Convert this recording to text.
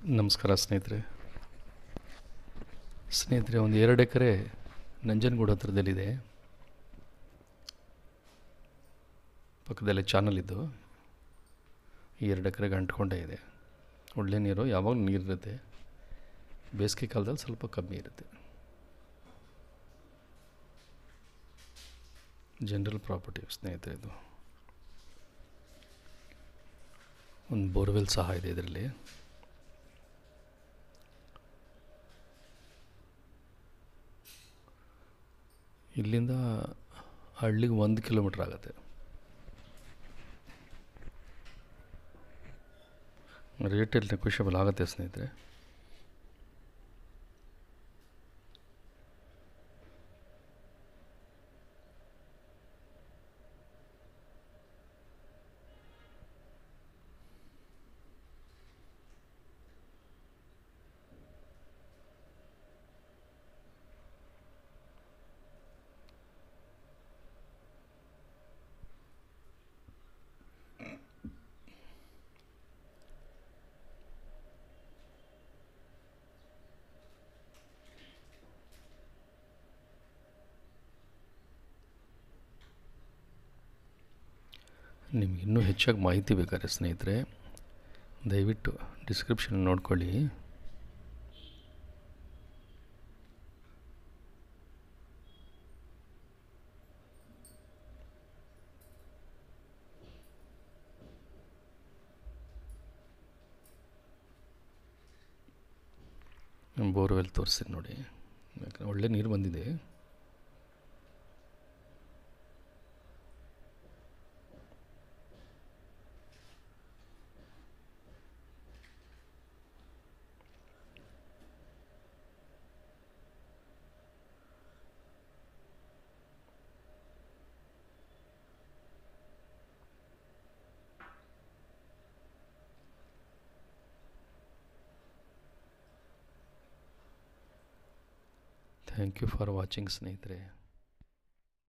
ನಮಸ್ಕಾರ ಸ್ನೇಹಿತರೆ ಸ್ನೇಹಿತರೆ ಒಂದು ಎರಡು ಎಕರೆ ನಂಜನಗೂಡು ಹತ್ರದಲ್ಲಿದೆ ಪಕ್ಕದಲ್ಲೇ ಚಾನಲ್ ಇದ್ದು ಈ ಎರಡು ಎಕರೆಗೆ ಅಂಟ್ಕೊಂಡೇ ಇದೆ ಒಳ್ಳೆ ನೀರು ಯಾವಾಗಲೂ ನೀರಿರುತ್ತೆ ಬೇಸಿಗೆ ಕಾಲದಲ್ಲಿ ಸ್ವಲ್ಪ ಕಮ್ಮಿ ಇರುತ್ತೆ ಜನರಲ್ ಪ್ರಾಪರ್ಟಿ ಸ್ನೇಹಿತರೆ ಇದು ಒಂದು ಬೋರ್ವೆಲ್ ಸಹ ಇದೆ ಇದರಲ್ಲಿ ಇಲ್ಲಿಂದ ಹಳ್ಳಿಗೆ ಒಂದು ಕಿಲೋಮೀಟ್ರ್ ಆಗುತ್ತೆ ರೇಟಲ್ಲಿ ನೆಗೋಷಿಯಬಲ್ ಆಗುತ್ತೆ ಸ್ನೇಹಿತರೆ ನಿಮ್ಗೆ ಇನ್ನೂ ಹೆಚ್ಚಾಗಿ ಮಾಹಿತಿ ಬೇಕಾದ್ರೆ ಸ್ನೇಹಿತರೆ ದಯವಿಟ್ಟು ಡಿಸ್ಕ್ರಿಪ್ಷನ್ ನೋಡ್ಕೊಳ್ಳಿ ಬೋರ್ವೆಲ್ ತೋರಿಸ್ತೀನಿ ನೋಡಿ ಯಾಕಂದರೆ ಒಳ್ಳೆ ನೀರು ಬಂದಿದೆ ಥ್ಯಾಂಕ್ ಯು ಫಾರ್ ವಾಚಿಂಗ್ ಸ್ನೇಹಿತರೆ